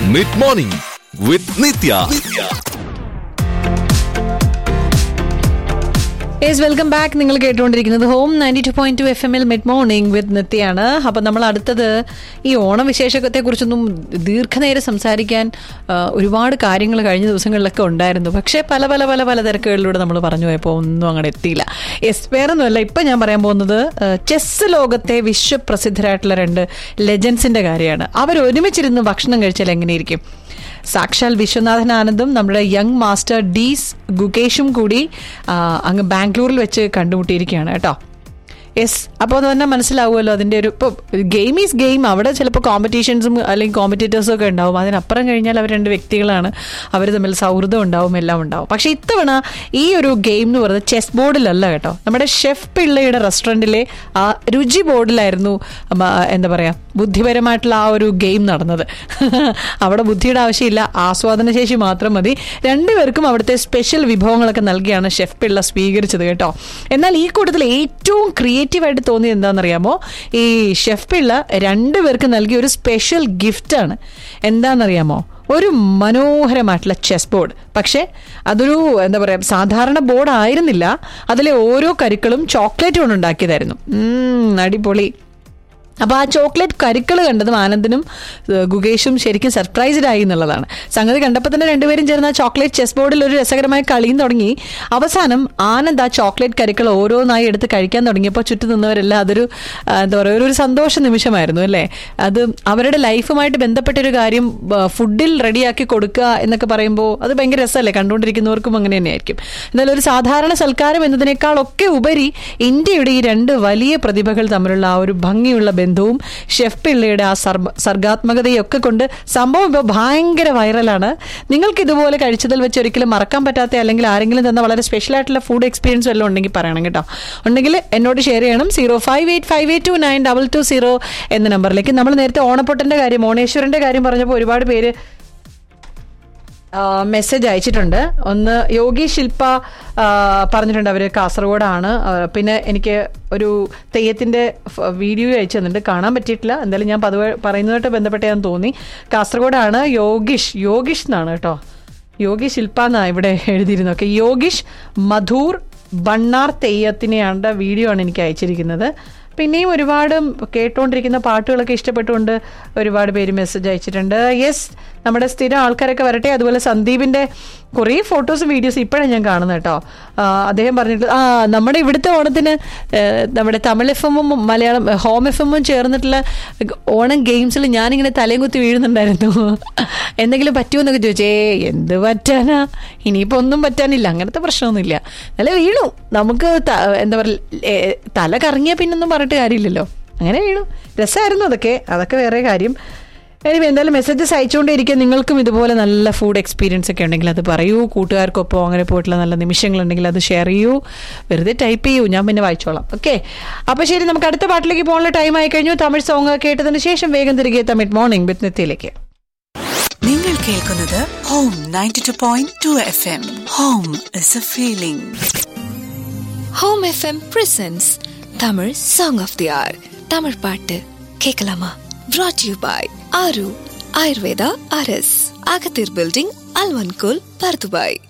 mid morning with Nithya yes welcome back നിങ്ങൾ കേട്ടുകൊണ്ടിരിക്കുന്നത് home ninety two point two F എമ്മിൽ mid morning with നിത്യാണ് അപ്പം നമ്മൾ അടുത്തത് ഈ ഓണവിശേഷത്തെ കുറിച്ചൊന്നും ദീർഘനേരം സംസാരിക്കാൻ ആ, ഒരുപാട് കാര്യങ്ങൾ കഴിഞ്ഞ ദിവസങ്ങളിലൊക്കെ ഉണ്ടായിരുന്നു പക്ഷേ പല പല പല പല തിരക്കുകളിലൂടെ നമ്മൾ പറഞ്ഞു പോയപ്പോൾ ഒന്നും അങ്ങോട്ട് എത്തിയില്ല യെസ് വേറൊന്നുമല്ല ഇപ്പം ഞാൻ പറയാൻ പോകുന്നത് ചെസ് ലോകത്തെ വിശ്വപ്രസിദ്ധരായിട്ടുള്ള രണ്ട് ലെജൻസിന്റെ കാര്യമാണ് അവർ ഒരുമിച്ചിരുന്ന് ഭക്ഷണം കഴിച്ചാൽ എങ്ങനെയിരിക്കും സാക്ഷാൽ വിശ്വനാഥൻ ആനന്ദും നമ്മുടെ യങ് മാസ്റ്റർ ഡീസ് ഗുകേഷും കൂടി ആ, അങ്ങ് ബാംഗ്ലൂരിൽ വെച്ച് കണ്ടുമുട്ടിയിരിക്കുകയാണ് കേട്ടോ യെസ് അപ്പോൾ തന്നെ മനസ്സിലാവുമല്ലോ അതിൻ്റെ ഒരു ഇപ്പോൾ ഗെയിം ഈസ് ഗെയിം അവിടെ ചിലപ്പോൾ കോമ്പറ്റീഷൻസും അല്ലെങ്കിൽ കോമ്പറ്റേറ്റേഴ്സും ഒക്കെ ഉണ്ടാവും അതിനപ്പുറം കഴിഞ്ഞാൽ അവർ രണ്ട് വ്യക്തികളാണ് അവർ തമ്മിൽ സൗഹൃദം ഉണ്ടാവും എല്ലാം ഉണ്ടാവും പക്ഷേ ഇത്തവണ ഈ ഒരു ഗെയിം എന്ന് പറയുന്നത് ചെസ് ബോർഡിലല്ല കേട്ടോ നമ്മുടെ ഷെഫ് പിള്ളയുടെ റെസ്റ്റോറൻറ്റിലെ ആ രുചി ബോർഡിലായിരുന്നു മ, എന്താ പറയുക ബുദ്ധിപരമായിട്ടുള്ള ആ ഒരു ഗെയിം നടന്നത് അവിടെ ബുദ്ധിയുടെ ആവശ്യമില്ല ആസ്വാദന ശേഷി മാത്രം മതി രണ്ടുപേർക്കും അവിടുത്തെ സ്പെഷ്യൽ വിഭവങ്ങളൊക്കെ നൽകിയാണ് ഷെഫ് പിള്ള സ്വീകരിച്ചത് കേട്ടോ എന്നാൽ ഈ കൂട്ടത്തിൽ ഏറ്റവും ക്രിയേറ്റീവായിട്ട് തോന്നിയത് എന്താണെന്നറിയാമോ ഈ ഷെഫ് പിള്ള രണ്ടുപേർക്ക് നൽകിയ ഒരു സ്പെഷ്യൽ ഗിഫ്റ്റാണ് എന്താണെന്നറിയാമോ ഒരു മനോഹരമായിട്ടുള്ള ചെസ് ബോർഡ് പക്ഷേ അതൊരു എന്താ പറയുക സാധാരണ ബോർഡ് ആയിരുന്നില്ല അതിലെ ഓരോ കരുക്കളും ചോക്ലേറ്റ് കൊണ്ട് ഉണ്ടാക്കിയതായിരുന്നു ഉം, അടിപൊളി അപ്പോൾ ആ ചോക്ലേറ്റ് കരുക്കൾ കണ്ടതും ആനന്ദിനും ഏഹ്, ഗുകേഷും ശരിക്കും സർപ്രൈസ്ഡ് ആയി എന്നുള്ളതാണ് സംഗതി കണ്ടപ്പോൾ തന്നെ രണ്ടുപേരും ചേർന്ന് ആ ചോക്ലേറ്റ് ചെസ് ബോർഡിൽ ഒരു രസകരമായ കളിയും തുടങ്ങി അവസാനം ആനന്ദ് ആ ചോക്ലേറ്റ് കരുക്കൾ ഓരോന്നായി എടുത്ത് കഴിക്കാൻ തുടങ്ങിയപ്പോൾ ചുറ്റും നിന്നവരെല്ലാം അതൊരു ആ, എന്താ പറയുക ഒരു സന്തോഷ നിമിഷമായിരുന്നു അല്ലേ അത് അവരുടെ ലൈഫുമായിട്ട് ബന്ധപ്പെട്ടൊരു കാര്യം ആ, ഫുഡിൽ റെഡിയാക്കി കൊടുക്കുക എന്നൊക്കെ പറയുമ്പോൾ അത് ഭയങ്കര രസമല്ലേ കണ്ടുകൊണ്ടിരിക്കുന്നവർക്കും അങ്ങനെ തന്നെയായിരിക്കും എന്നാലും ഒരു സാധാരണ സൽക്കാരം എന്നതിനേക്കാളൊക്കെ ഉപരി ഇന്ത്യയുടെ ഈ രണ്ട് വലിയ പ്രതിഭകൾ തമ്മിലുള്ള ആ ഒരു ഭംഗിയുള്ള ബന്ധവും ഷെഫ് പിള്ളയുടെ ആ സർബ- സർഗാത്മകതയും ഒക്കെ കൊണ്ട് സംഭവം ഇപ്പോൾ ഭയങ്കര വൈറലാണ് നിങ്ങൾക്ക് ഇതുപോലെ കഴിച്ചതിൽ വെച്ച് ഒരിക്കലും മറക്കാൻ പറ്റാത്ത അല്ലെങ്കിൽ ആരെങ്കിലും തന്ന വളരെ സ്പെഷ്യൽ ആയിട്ടുള്ള ഫുഡ് എക്സ്പീരിയൻസ് വല്ലതും ഉണ്ടെങ്കിൽ പറയണം കേട്ടോ ഉണ്ടെങ്കിൽ എന്നോട് ഷെയർ ചെയ്യണം zero five eight five eight two nine double two zero എന്ന നമ്പറിലേക്ക് നമ്മൾ നേരത്തെ ഓണപ്പൊട്ടന്റെ കാര്യം ഓണേശ്വരന്റെ കാര്യം പറഞ്ഞപ്പോൾ ഒരുപാട് പേര് മെസ്സേജ് അയച്ചിട്ടുണ്ട് ഒന്ന് യോഗി ശില്പ ആ, പറഞ്ഞിട്ടുണ്ട് അവർ കാസർഗോഡാണ് ആ, പിന്നെ എനിക്ക് ഒരു തെയ്യത്തിന്റെ ഫ് വീഡിയോ അയച്ചു തന്നിട്ടുണ്ട് കാണാൻ പറ്റിയിട്ടില്ല എന്തായാലും ഞാൻ പതുവെ പറയുന്നതായിട്ട് ബന്ധപ്പെട്ടതാന്ന് തോന്നി കാസർഗോഡാണ് യോഗിഷ് യോഗിഷ് എന്നാണ് കേട്ടോ യോഗി ശില്പ എന്നാണ് ഇവിടെ എഴുതിയിരുന്നത് ഓക്കെ യോഗിഷ് മധൂർ ബണ്ണാർ തെയ്യത്തിനെയാണ് വീഡിയോ ആണ് എനിക്ക് അയച്ചിരിക്കുന്നത് പിന്നെയും ഒരുപാട് കേട്ടുകൊണ്ടിരിക്കുന്ന പാട്ടുകളൊക്കെ ഇഷ്ടപ്പെട്ടുകൊണ്ട് ഒരുപാട് പേര് മെസ്സേജ് അയച്ചിട്ടുണ്ട് യെസ് നമ്മുടെ സ്ഥിരം ആൾക്കാരൊക്കെ വരട്ടെ അതുപോലെ സന്ദീപിന്റെ കുറേ ഫോട്ടോസും വീഡിയോസും ഇപ്പോഴാണ് ഞാൻ കാണുന്നത് കേട്ടോ ആ, അദ്ദേഹം പറഞ്ഞിട്ട് ആ നമ്മുടെ ഇവിടുത്തെ ഓണത്തിന് ഏ, നമ്മുടെ തമിഴ് എഫ് എമ്മും മലയാളം ഹോം എഫ് എമ്മും ചേർന്നിട്ടുള്ള ഓണം ഗെയിംസിൽ ഞാനിങ്ങനെ തലയും കുത്തി വീഴുന്നുണ്ടായിരുന്നു എന്തെങ്കിലും പറ്റുമോ എന്നൊക്കെ ചോദിച്ചേ എന്ത് പറ്റാനാ ഇനിയിപ്പോൾ ഒന്നും പറ്റാനില്ല അങ്ങനത്തെ പ്രശ്നമൊന്നുമില്ല നല്ല വീണു നമുക്ക് ത- എന്താ പറയുക തല കറങ്ങിയാൽ പിന്നൊന്നും പറഞ്ഞിട്ട് കാര്യമില്ലല്ലോ അങ്ങനെ വീണു രസമായിരുന്നു അതൊക്കെ അതൊക്കെ വേറെ കാര്യം എനിവേ എന്തായാലും മെസ്സേജസ് അയച്ചുകൊണ്ടേയിരിക്കും നിങ്ങൾക്കും ഇതുപോലെ നല്ല ഫുഡ് എക്സ്പീരിയൻസ് ഒക്കെ ഉണ്ടെങ്കിൽ അത് പറയൂ കൂട്ടുകാർക്കൊപ്പം അങ്ങനെ പോയിട്ടുള്ള നല്ല നിമിഷങ്ങളുണ്ടെങ്കിൽ അത് ഷെയർ ചെയ്യൂ വെറുതെ ടൈപ്പ് ചെയ്യൂ ഞാൻ പിന്നെ വായിച്ചോളാം ഓക്കെ അപ്പോൾ ശരി നമുക്ക് അടുത്ത പാട്ടിലേക്ക് പോകാനുള്ള ടൈം ആയി കഴിഞ്ഞു തമിഴ് സോങ് കേട്ടതിന് ശേഷം വേഗം തിരികെ തമിഴ് മോർണിംഗ് വിത്ത് നിത്യയിലേക്ക് നിങ്ങൾ കേൾക്കുന്നത് home ninety two point two F M home is a feeling home FM presents Tamil song of the hour Tamil பாட்டு கேட்கலாமா brought you by Aaru Ayurveda அரஸ் அகத்தீர் பில்டிங் அல்வன்கோல் பர்துபாய்